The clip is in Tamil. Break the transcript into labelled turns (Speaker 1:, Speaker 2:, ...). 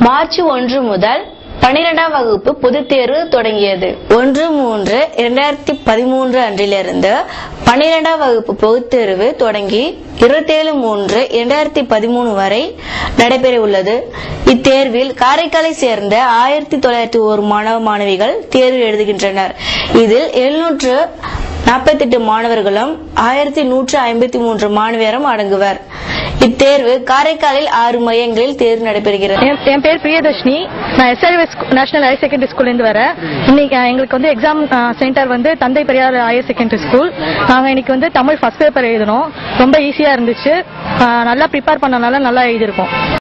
Speaker 1: மார்ச் ஒன்று முதல் பனிரெண்டாம் வகுப்பு பொதுத் தேர்வு தொடங்கியது ஒன்று மூன்று இரண்டாயிரத்தி பதிமூன்று அன்றிலிருந்து பனிரெண்டாம் வகுப்பு பொதுத் தேர்வு தொடங்கி இருபத்தேழு மூன்று இரண்டாயிரத்தி பதிமூணு வரை நடைபெற உள்ளது இத்தேர்வில் காரைக்காலை சேர்ந்த ஆயிரத்தி தொள்ளாயிரத்தி ஒரு மாணவ மாணவிகள் தேர்வு எழுதுகின்றனர் இதில் எழுநூற்று நாற்பத்தெட்டு மாணவர்களும் ஆயிரத்தி நூற்று ஐம்பத்தி மூன்று மாணவியரும் அடங்குவர் இத்தேர்வு காரைக்காலில் ஆறு மையங்களில் தேர்வு நடைபெறுகிறது
Speaker 2: என் என் பேர் பிரியதர்ஷினி நான் எஸ்ஆர்எஸ் நேஷனல் ஹையர் செகண்டரி ஸ்கூல்லேருந்து வரேன் இன்னைக்கு அஹ், எங்களுக்கு வந்து எக்ஸாம் சென்டர் வந்து தந்தை பெரியார் ஹையர் செகண்டரி ஸ்கூல் நாங்கள் இன்னைக்கு வந்து தமிழ் ஃபர்ஸ்ட் பேப்பர் எழுதினோம் ரொம்ப ஈஸியாக இருந்துச்சு அஹ், நல்லா ப்ரிப்பேர் பண்ணனால நல்லா எழுதியிருக்கோம்